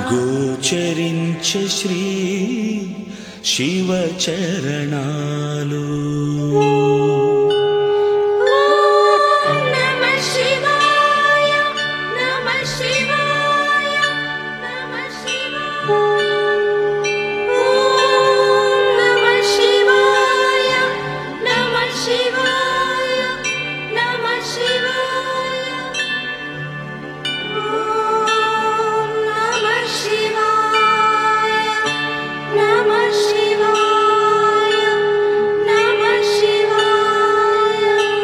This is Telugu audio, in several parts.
గోచరించే శ్రీ శివ చరణాలు నమ శివాయ నమ శివాయ నమ శివాయ నమ శివాయ నమ శివాయ నమ శివాయ నమ శివాయ నమ శివాయ నమ శివాయ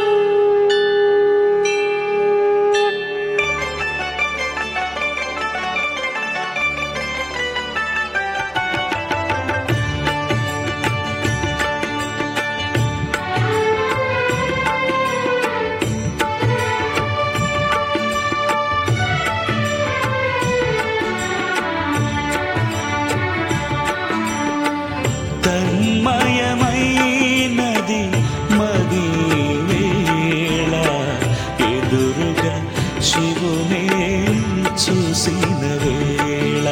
తన్మయమైనది మది వేళ ఎదురుగా శివునే చూసిన వేళ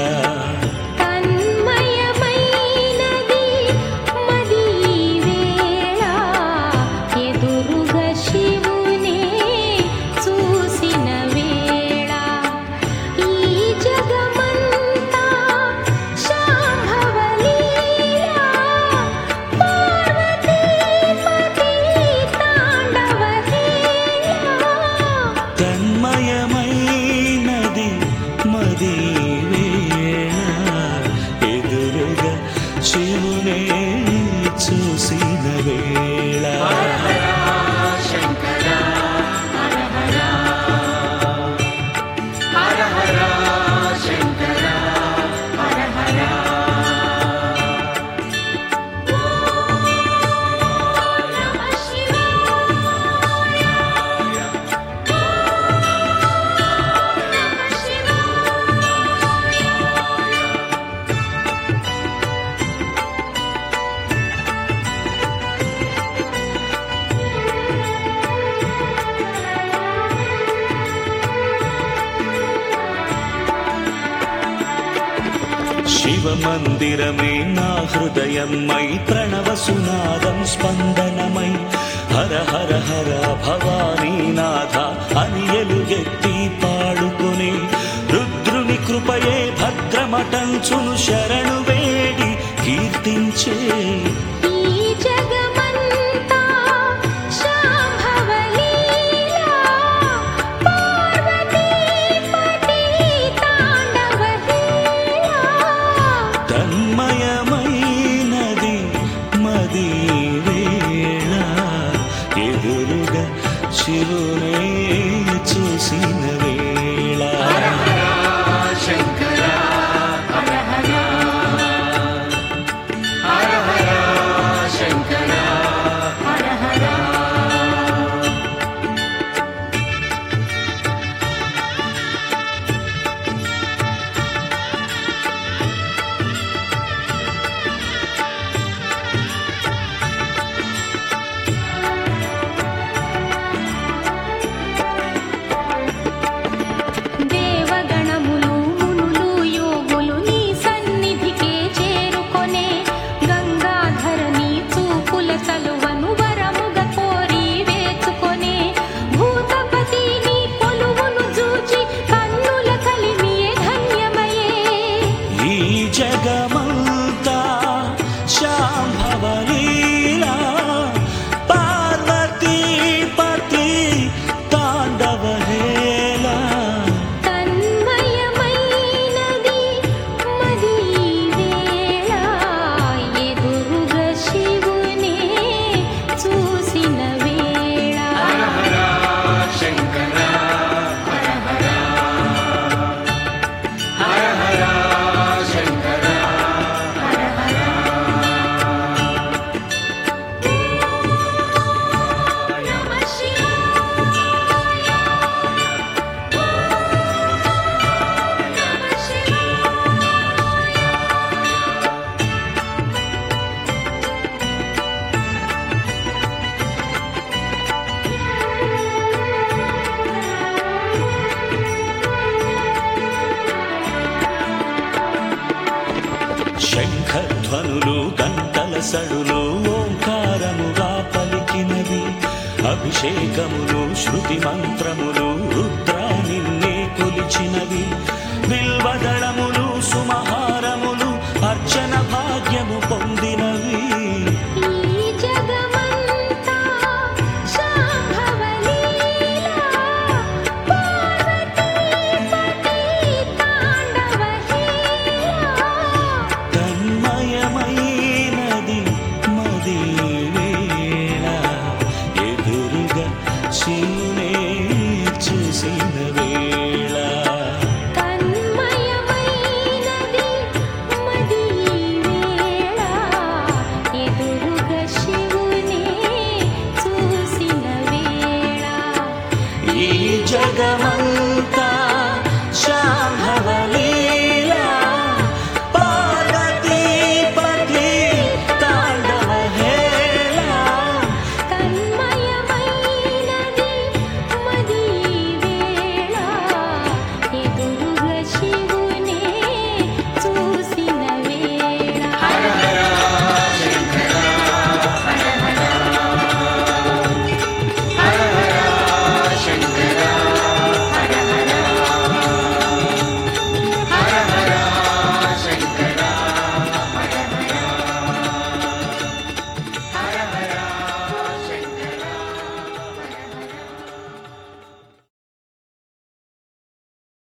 తన్మయమైనది మది వేళ ఎదురుగా శివునే చూసిన వేళ ఈ జగమంతా శాంభవలీలా పార్వతీపతి తాండవలీలా తన్మయమైనది మది వేళ ఎదురుగా శివునే చూసిన వేళ నమ శివాయ నమ శివాయ శివ మందిరమే నా హృదయమై ప్రణవ సునాదం స్పందనమై హర హర హర భవానీ నాథ అని ఎలుగెత్తి పాడుకుని రుద్రుని కృపయే భద్రమటంచును శరణు వేడి కీర్తించే ఈ జగమంతా శాంభవలీలా పార్వతీపతి తాండవలీలా తన్మయమైనది మది వేళ ఎదురుగా శివునే చూసిన వేళ దేవగణములు మునులు యోగులు నీ సన్నిధికే చేరుకొనే గంగాధరని చూపుల చలువను వరముగా కోరి వేచుకొనే భూతపతి నీ కొలువును చూచి కన్నుల కలిమియే ధన్యమయే ఈ జగమంతా శాంభవలీలా పార్వతీపతి తాండవహేలా తన్మయమైనది మది వేళ ఎదురుగా శివునే చూసిన వేళ శంకర సడులు ఓంకారముగా పలికినవి అభిషేకములు శృతి మంత్రములు రుద్రా నిన్నే కొలిచినవి